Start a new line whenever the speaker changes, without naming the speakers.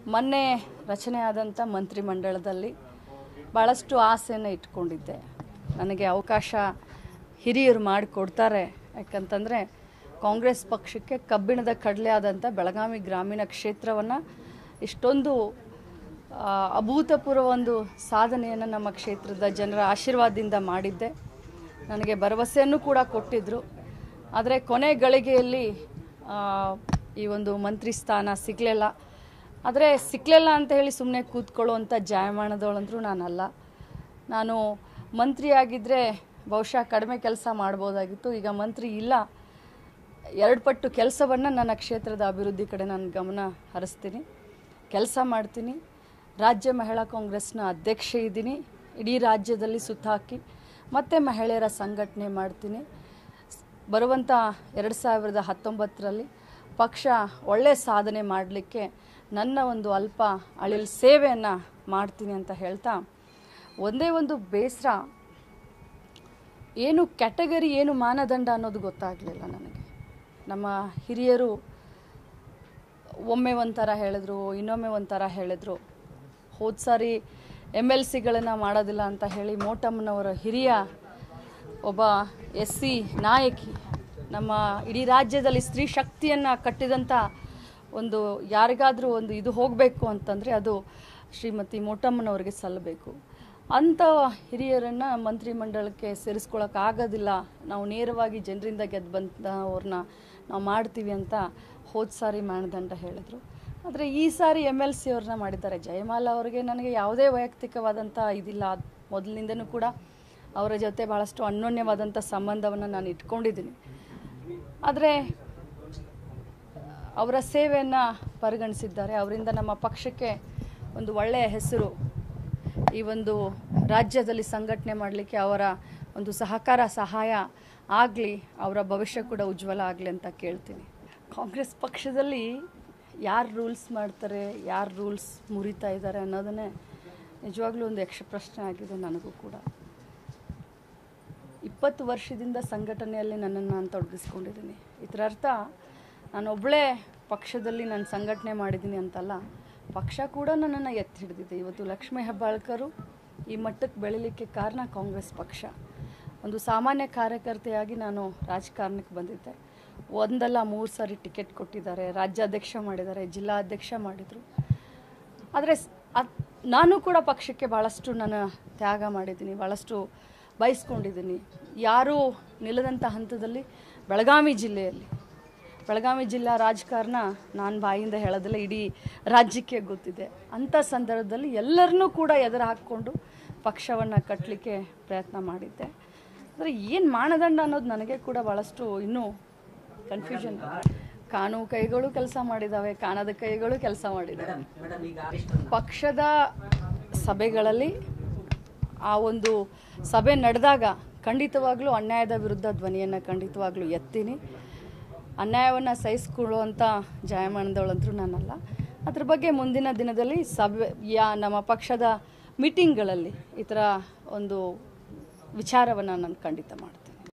ಮೊನ್ನೆ ರಚನೆ ಆದಂಥ ಮಂತ್ರಿಮಂಡಲದಲ್ಲಿ ಭಾಳಷ್ಟು ಆಸೆಯನ್ನು ಇಟ್ಕೊಂಡಿದ್ದೆ ನನಗೆ ಅವಕಾಶ ಹಿರಿಯರು ಮಾಡಿಕೊಡ್ತಾರೆ ಯಾಕಂತಂದರೆ ಕಾಂಗ್ರೆಸ್ ಪಕ್ಷಕ್ಕೆ ಕಬ್ಬಿಣದ ಕಡಲೆ ಆದಂಥ ಬೆಳಗಾವಿ ಗ್ರಾಮೀಣ ಕ್ಷೇತ್ರವನ್ನು ಇಷ್ಟೊಂದು ಆ, ಅಭೂತಪೂರ್ವ ಒಂದು ಸಾಧನೆಯನ್ನು ನಮ್ಮ ಕ್ಷೇತ್ರದ ಜನರ ಆಶೀರ್ವಾದದಿಂದ ಮಾಡಿದ್ದೆ ನನಗೆ ಭರವಸೆಯನ್ನು ಕೂಡ ಕೊಟ್ಟಿದ್ದರು ಆದರೆ ಕೊನೆ ಗಳಿಗೆಯಲ್ಲಿ ಆ, ಈ ಒಂದು ಮಂತ್ರಿ ಸ್ಥಾನ ಸಿಗಲಿಲ್ಲ ಆದರೆ ಸಿಕ್ಕಲಿಲ್ಲ ಅಂತ ಹೇಳಿ ಸುಮ್ಮನೆ ಕೂತ್ಕೊಳ್ಳುವಂಥ ಜಾಯಮಾನದವಳಂದ್ರೂ ನಾನಲ್ಲ ನಾನು ಮಂತ್ರಿ ಆಗಿದ್ದರೆ ಬಹುಶಃ ಕಡಿಮೆ ಕೆಲಸ ಮಾಡ್ಬೋದಾಗಿತ್ತು ಈಗ ಮಂತ್ರಿ ಇಲ್ಲ ಎರಡು ಪಟ್ಟು ಕೆಲಸವನ್ನು ನನ್ನ ಕ್ಷೇತ್ರದ ಅಭಿವೃದ್ಧಿ ಕಡೆ ನಾನು ಗಮನ ಹರಿಸ್ತೀನಿ ಕೆಲಸ ಮಾಡ್ತೀನಿ ರಾಜ್ಯ ಮಹಿಳಾ ಕಾಂಗ್ರೆಸ್ನ ಅಧ್ಯಕ್ಷೆ ಇದ್ದೀನಿ ಇಡೀ ರಾಜ್ಯದಲ್ಲಿ ಸುತ್ತಾಕಿ ಮತ್ತೆ ಮಹಿಳೆಯರ ಸಂಘಟನೆ ಮಾಡ್ತೀನಿ ಬರುವಂಥ ಎರಡು ಸಾವಿರದ ಹತ್ತೊಂಬತ್ತರಲ್ಲಿ ಪಕ್ಷ ಒಳ್ಳೆಯ ಸಾಧನೆ ಮಾಡಲಿಕ್ಕೆ ನನ್ನ ಒಂದು ಅಲ್ಪ ಅಳಿಲ್ ಸೇವೆಯನ್ನು ಮಾಡ್ತೀನಿ ಅಂತ ಹೇಳ್ತಾ ಒಂದೇ ಒಂದು ಬೇಸರ ಏನು ಕ್ಯಾಟಗರಿ ಏನು ಮಾನದಂಡ ಅನ್ನೋದು ಗೊತ್ತಾಗಲಿಲ್ಲ ನನಗೆ ನಮ್ಮ ಹಿರಿಯರು ಒಮ್ಮೆ ಒಂಥರ ಹೇಳಿದ್ರು ಇನ್ನೊಮ್ಮೆ ಒಂಥರ ಹೇಳಿದ್ರು ಹೋದ ಸಾರಿ ಎಮ್ ಎಲ್ ಸಿಗಳನ್ನು ಮಾಡೋದಿಲ್ಲ ಅಂತ ಹೇಳಿ ಮೋಟಮ್ಮನವರ ಹಿರಿಯ ಒಬ್ಬ ಎಸ್ ಸಿ ನಾಯಕಿ ನಮ್ಮ ಇಡೀ ರಾಜ್ಯದಲ್ಲಿ ಸ್ತ್ರೀ ಶಕ್ತಿಯನ್ನು ಕಟ್ಟಿದಂಥ ಒಂದು ಯಾರಿಗಾದರೂ ಒಂದು ಇದು ಹೋಗಬೇಕು ಅಂತಂದರೆ ಅದು ಶ್ರೀಮತಿ ಮೋಟಮ್ಮನವರಿಗೆ ಸಲ್ಲಬೇಕು ಅಂಥ ಹಿರಿಯರನ್ನು ಮಂತ್ರಿಮಂಡಲಕ್ಕೆ ಸೇರಿಸ್ಕೊಳಕ್ಕಾಗೋದಿಲ್ಲ ನಾವು ನೇರವಾಗಿ ಜನರಿಂದ ಗೆದ್ದು ಬಂದವ್ರನ್ನ ನಾವು ಮಾಡ್ತೀವಿ ಅಂತ ಹೋದ ಸಾರಿ ಮಾನದಂಡ ಹೇಳಿದರು ಆದರೆ ಈ ಸಾರಿ ಎಮ್ ಎಲ್ ಸಿ ಅವ್ರನ್ನ ಮಾಡಿದ್ದಾರೆ ಜಯಮಾಲ ಅವರಿಗೆ ನನಗೆ ಯಾವುದೇ ವೈಯಕ್ತಿಕವಾದಂಥ ಇದಿಲ್ಲ ಅದ್ ಮೊದಲಿನಿಂದನೂ ಕೂಡ ಅವರ ಜೊತೆ ಭಾಳಷ್ಟು ಅನ್ಯೋನ್ಯವಾದಂಥ ಸಂಬಂಧವನ್ನು ನಾನು ಇಟ್ಕೊಂಡಿದ್ದೀನಿ ಆದರೆ ಅವರ ಸೇವೆಯನ್ನು ಪರಿಗಣಿಸಿದ್ದಾರೆ ಅವರಿಂದ ನಮ್ಮ ಪಕ್ಷಕ್ಕೆ ಒಂದು ಒಳ್ಳೆಯ ಹೆಸರು ಈ ಒಂದು ರಾಜ್ಯದಲ್ಲಿ ಸಂಘಟನೆ ಮಾಡಲಿಕ್ಕೆ ಅವರ ಒಂದು ಸಹಕಾರ ಸಹಾಯ ಆಗಲಿ ಅವರ ಭವಿಷ್ಯ ಕೂಡ ಉಜ್ವಲ ಆಗಲಿ ಅಂತ ಕೇಳ್ತೀನಿ ಕಾಂಗ್ರೆಸ್ ಪಕ್ಷದಲ್ಲಿ ಯಾರು ರೂಲ್ಸ್ ಮಾಡ್ತಾರೆ ಯಾರು ರೂಲ್ಸ್ ಮುರಿತಾ ಇದ್ದಾರೆ ಅನ್ನೋದನ್ನೇ ನಿಜವಾಗ್ಲೂ ಒಂದು ಯಕ್ಷ ಪ್ರಶ್ನೆ ಆಗಿದೆ ನನಗೂ ಕೂಡ ಇಪ್ಪತ್ತು ವರ್ಷದಿಂದ ಸಂಘಟನೆಯಲ್ಲಿ ನನ್ನನ್ನು ನಾನು ತೊಡಗಿಸ್ಕೊಂಡಿದ್ದೀನಿ ಇದರ ಅರ್ಥ ನಾನೊಬ್ಬಳೇ ಪಕ್ಷದಲ್ಲಿ ನಾನು ಸಂಘಟನೆ ಮಾಡಿದ್ದೀನಿ ಅಂತಲ್ಲ ಪಕ್ಷ ಕೂಡ ನನ್ನನ್ನು ಎತ್ತಿ ಹಿಡಿದಿದೆ ಇವತ್ತು ಲಕ್ಷ್ಮೀ ಹೆಬ್ಬಾಳ್ಕರು ಈ ಮಟ್ಟಕ್ಕೆ ಬೆಳಿಲಿಕ್ಕೆ ಕಾರಣ ಕಾಂಗ್ರೆಸ್ ಪಕ್ಷ ಒಂದು ಸಾಮಾನ್ಯ ಕಾರ್ಯಕರ್ತೆಯಾಗಿ ನಾನು ರಾಜಕಾರಣಕ್ಕೆ ಬಂದಿದ್ದೆ ಒಂದಲ್ಲ ಮೂರು ಸಾರಿ ಟಿಕೆಟ್ ಕೊಟ್ಟಿದ್ದಾರೆ ರಾಜ್ಯಾಧ್ಯಕ್ಷ ಮಾಡಿದ್ದಾರೆ ಜಿಲ್ಲಾಧ್ಯಕ್ಷ ಮಾಡಿದರು ಆದರೆ ಸ್- ಅದ್- ನಾನು ಕೂಡ ಪಕ್ಷಕ್ಕೆ ಭಾಳಷ್ಟು ನಾನು ತ್ಯಾಗ ಮಾಡಿದ್ದೀನಿ ಭಾಳಷ್ಟು ಬಯಸ್ಕೊಂಡಿದ್ದೀನಿ ಯಾರೂ ನಿಲ್ಲದಂಥ ಹಂತದಲ್ಲಿ ಬೆಳಗಾವಿ ಜಿಲ್ಲೆಯಲ್ಲಿ ಬೆಳಗಾವಿ ಜಿಲ್ಲಾ ರಾಜಕಾರಣ ನಾನು ಬಾಯಿಂದ ಹೇಳೋದಿಲ್ಲ ಇಡೀ ರಾಜ್ಯಕ್ಕೆ ಗೊತ್ತಿದೆ ಅಂಥ ಸಂದರ್ಭದಲ್ಲಿ ಎಲ್ಲರನ್ನೂ ಕೂಡ ಎದುರು ಹಾಕ್ಕೊಂಡು ಪಕ್ಷವನ್ನು ಕಟ್ಟಲಿಕ್ಕೆ ಪ್ರಯತ್ನ ಮಾಡಿದ್ದೆ ಆದರೆ ಏನು ಮಾನದಂಡ ಅನ್ನೋದು ನನಗೆ ಕೂಡ ಭಾಳಷ್ಟು ಇನ್ನೂ ಕನ್ಫ್ಯೂಷನ್ ಕಾಣು ಕೈಗಳು ಕೆಲಸ ಮಾಡಿದ್ದಾವೆ ಕಾಣದ ಕೈಗಳು ಕೆಲಸ ಮಾಡಿದ್ದಾವೆ ಪಕ್ಷದ ಸಭೆಗಳಲ್ಲಿ ಆ ಒಂದು ಸಭೆ ನಡೆದಾಗ ಖಂಡಿತವಾಗ್ಲೂ ಅನ್ಯಾಯದ ವಿರುದ್ಧ ಧ್ವನಿಯನ್ನು ಖಂಡಿತವಾಗ್ಲೂ ಎತ್ತೀನಿ ಅನ್ಯಾಯವನ್ನು ಸಹಿಸ್ಕೊಳ್ಳುವಂಥ ಜಾಯಮಾನದವಳಂತರೂ ನಾನಲ್ಲ ಅದ್ರ ಬಗ್ಗೆ ಮುಂದಿನ ದಿನದಲ್ಲಿ ಸಭೆ ಯಾ ನಮ್ಮ ಪಕ್ಷದ ಮೀಟಿಂಗ್ಗಳಲ್ಲಿ ಈ ಥರ ಒಂದು ವಿಚಾರವನ್ನು ನಾನು ಖಂಡಿತ ಮಾಡ್ತೀನಿ